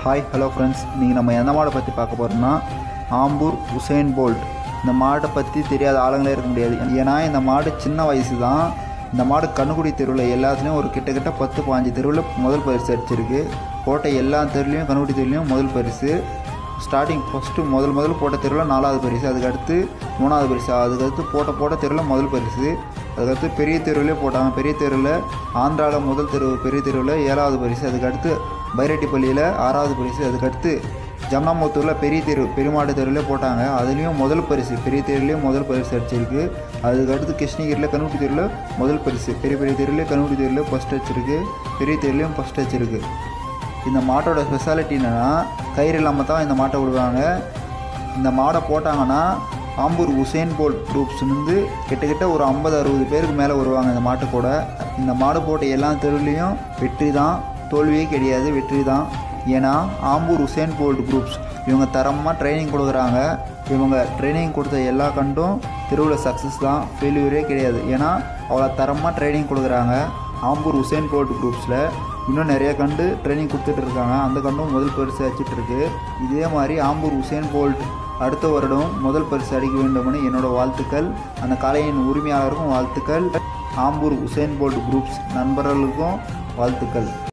hi hello friends இன்றைக்கி நம்ம எந்த மாடை பற்றி பார்க்க போகிறோம்னா ஆம்பூர் உசேன் போல்ட் இந்த மாட்டை பற்றி தெரியாத ஆளுங்களே இருக்க முடியாது ஏன்னா இந்த மாடு சின்ன வயசு தான் இந்த மாடு கண்ணுக்குடி தெருவில் எல்லாத்துலேயும் ஒரு கிட்டத்தட்ட பத்து பாஞ்சு தெருவில் முதல் பரிசு அடிச்சிருக்கு போட்ட எல்லா தெருலையும் கண்ணுக்குடி தெருலையும் முதல் பரிசு ஸ்டார்டிங் ஃபஸ்ட்டு முதல் முதல் போட்ட தெருவில் நாலாவது பரிசு அதுக்கடுத்து மூணாவது பரிசு அதுக்கடுத்து போட்ட போட்ட தெருவில் முதல் பரிசு அதுக்கடுத்து பெரிய தெருவிலே போட்டாங்க பெரிய தெருவில் ஆந்திராவில் முதல் தெரு பெரிய தெருவில் ஏழாவது பரிசு அதுக்கடுத்து பைரெட்டிப்பள்ளியில் ஆறாவது பரிசு அதுக்கடுத்து ஜம்னாமுத்தூரில் பெரிய தெரு பெருமாடு தெருவில் போட்டாங்க அதுலேயும் முதல் பரிசு பெரிய தெருவிலையும் முதல் பரிசு அடிச்சிருக்கு அதுக்கடுத்து கிருஷ்ணகிரியில் கண்ணுக்குட்டி தெருவில் முதல் பரிசு பெரிய பெரிய தெருவில் கண்ணுக்குட்டி தெருவில் ஃபஸ்ட் அடிச்சிருக்கு பெரிய தெருலையும் ஃபஸ்ட் அடிச்சிருக்கு இந்த மாட்டோட ஸ்பெஷாலிட்டி என்னென்னா கயிறு இல்லாமல் தான் இந்த மாட்டை விடுவாங்க இந்த மாடை போட்டாங்கன்னா ஆம்பூர் உசேன் போல்ட் குரூப்ஸ்லேருந்து கிட்டத்தட்ட ஒரு ஐம்பது அறுபது பேருக்கு மேலே வருவாங்க இந்த மாட்டு கூட இந்த மாடு போட்ட எல்லா தெருவுலேயும் வெற்றி தான் தோல்வியே கிடையாது வெற்றி தான் ஏன்னா ஆம்பூர் உசேன் போல்ட் குரூப்ஸ் இவங்க தரமாக ட்ரைனிங் கொடுக்குறாங்க இவங்க ட்ரைனிங் கொடுத்த எல்லா கண்டும் தெருவில் சக்ஸஸ் தான் ஃபெயில்யூரே கிடையாது ஏன்னா அவ்வளோ தரமாக ட்ரைனிங் கொடுக்குறாங்க ஆம்பூர் உசேன் போல்ட் குரூப்ஸில் இன்னும் நிறைய கண்டு ட்ரைனிங் கொடுத்துட்டு இருக்காங்க அந்த கண்டும் முதல் பரிசு அடிச்சிட்டு இருக்கு இதே மாதிரி ஆம்பூர் உசேன் போல்ட் அடுத்த வருடம் முதல் பரிசு அடிக்க வேண்டும்னு என்னோட வாழ்த்துக்கள் அந்த காளையின் உரிமையாளருக்கும் வாழ்த்துக்கள் ஆம்பூர் உசேன் போல்ட் குரூப்ஸ் நண்பர்களுக்கும் வாழ்த்துக்கள்